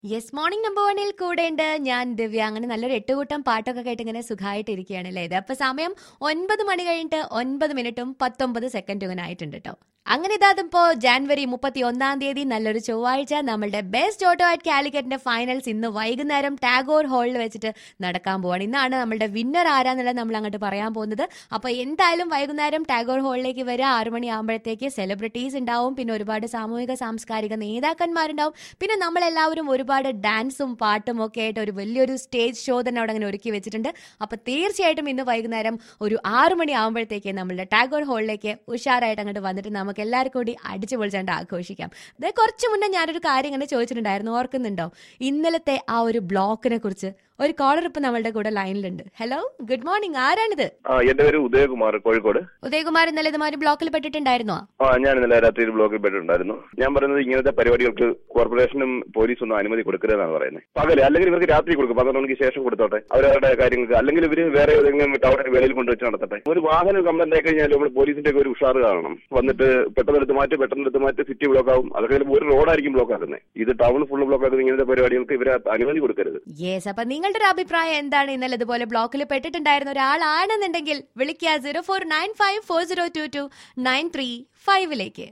yes morning number വണ്ണിൽ കൂടെയുണ്ട് ഞാൻ ദിവ്യ അങ്ങനെ നല്ലൊരു എട്ടുകൂട്ടം പാട്ടൊക്കെ കേട്ട് ഇങ്ങനെ സുഖമായിട്ട് ഇരിക്കുകയാണല്ലേ ഇത് അപ്പൊ സമയം ഒൻപത് മണി കഴിഞ്ഞിട്ട് ഒൻപത് മിനിറ്റും പത്തൊമ്പത് സെക്കൻഡും ഇങ്ങനെ ആയിട്ടുണ്ട് കേട്ടോ അങ്ങനെ ഇതാതിപ്പോ ജാനുവരി മുപ്പത്തി ഒന്നാം തീയതി നല്ലൊരു ചൊവ്വാഴ്ച നമ്മളുടെ ബെസ്റ്റ് ഓട്ടോ ആറ്റ് കാലിക്കറ്റിന്റെ ഫൈനൽസ് ഇന്ന് വൈകുന്നേരം ടാഗോർ ഹാളിൽ വെച്ചിട്ട് നടക്കാൻ പോവാണ് ഇന്നാണ് നമ്മളുടെ വിന്നർ ആരാന്നുള്ളത് നമ്മൾ അങ്ങോട്ട് പറയാൻ പോകുന്നത് അപ്പൊ എന്തായാലും വൈകുന്നേരം ടാഗോർ ഹാളിലേക്ക് വരിക ആറു മണി ആകുമ്പോഴത്തേക്ക് സെലിബ്രിറ്റീസ് ഉണ്ടാവും പിന്നെ ഒരുപാട് സാമൂഹിക സാംസ്കാരിക നേതാക്കന്മാരുണ്ടാവും പിന്നെ നമ്മളെല്ലാവരും ഒരുപാട് ഡാൻസും പാട്ടും ഒക്കെ ആയിട്ട് ഒരു വലിയൊരു സ്റ്റേജ് ഷോ തന്നെ അവിടെ അങ്ങനെ ഒരുക്കി വെച്ചിട്ടുണ്ട് അപ്പൊ തീർച്ചയായിട്ടും ഇന്ന് വൈകുന്നേരം ഒരു ആറു മണി ആകുമ്പോഴത്തേക്ക് നമ്മളുടെ ടാഗോർ ഹാളിലേക്ക് ഉഷാറായിട്ട് അങ്ങോട്ട് വന്നിട്ട് നമുക്ക് എല്ലാവർക്കും കൂടി അടിച്ചു പൊളിച്ചാണ്ട് ആഘോഷിക്കാം ഇത് കുറച്ച് മുന്നേ ഞാനൊരു കാര്യം ഇങ്ങനെ ചോദിച്ചിട്ടുണ്ടായിരുന്നു ഓർക്കുന്നുണ്ടോ ഇന്നലത്തെ ആ ഒരു ബ്ലോക്കിനെ കുറിച്ച് ഒരു കോളർ ഇപ്പൊ നമ്മളുടെ കൂടെ ലൈനിലുണ്ട് ഹലോ ഗുഡ് മോർണിംഗ് ആരാണിത് ആ എന്റെ പേര് ഉദയകുമാർ കോഴിക്കോട് ഉദയകുമാർ ഇന്നലെ ഇതുമാതിരി ബ്ലോക്കിൽ പെട്ടിട്ടുണ്ടായിരുന്നോ ആ ഞാൻ ഇന്നലെ രാത്രി ഒരു ബ്ലോക്കിൽ പെട്ടിട്ടുണ്ടായിരുന്നു ഞാൻ പറയുന്നത് ഇങ്ങനത്തെ പരിപാടികൾക്ക് കോർപ്പറേഷനും പോലീസും ഒന്നും അനുമതി കൊടുക്കരുതെന്നാണ് പറയുന്നത് പകല് അല്ലെങ്കിൽ ഇവർക്ക് രാത്രി കൊടുക്കും പന്ത്രണ്ട് മണിക്ക് ശേഷം കൊടുത്തോട്ടെ അവരവരുടെ കാര്യങ്ങൾക്ക് അല്ലെങ്കിൽ ഇവര് വേറെ ഏതെങ്കിലും ടൗണിന് വെളിയിൽ കൊണ്ടുവച്ച് നടത്തട്ടെ ഒരു വാഹനം കംപ്ലൈന്റ് ആയി കഴിഞ്ഞാൽ നമ്മൾ പോലീസിന്റെ ഒക്കെ ഒരു ഉഷാറ് കാണണം വന്നിട്ട് പെട്ടെന്ന് എടുത്ത് മാറ്റി പെട്ടെന്ന് എടുത്ത് മാറ്റി സിറ്റി ബ്ലോക്ക് ആവും അതൊക്കെ ചിലപ്പോൾ ഒരു റോഡായിരിക്കും ബ്ലോക്ക് ആക്കുന്നത് ഇത് ടൗൺ ഫുൾ ബ്ലോക്ക് ആക്കുന്നത് ഇങ്ങനത്തെ പരിപാടികൾക്ക് ഇവരെ അനുമതി കൊടുക്കരുത് യെസ് അപ്പൊ നിങ്ങളുടെ ഒരു അഭിപ്രായം എന്താണ് ഇന്നലെ ഇതുപോലെ ബ്ലോക്കിൽ പെട്ടിട്ടുണ്ടായിരുന്ന ഒരാളാണെന്നുണ്ടെങ്കിൽ വിളിക്കുക zero four nine five four zero two two nine three ഫൈവിലേക്ക്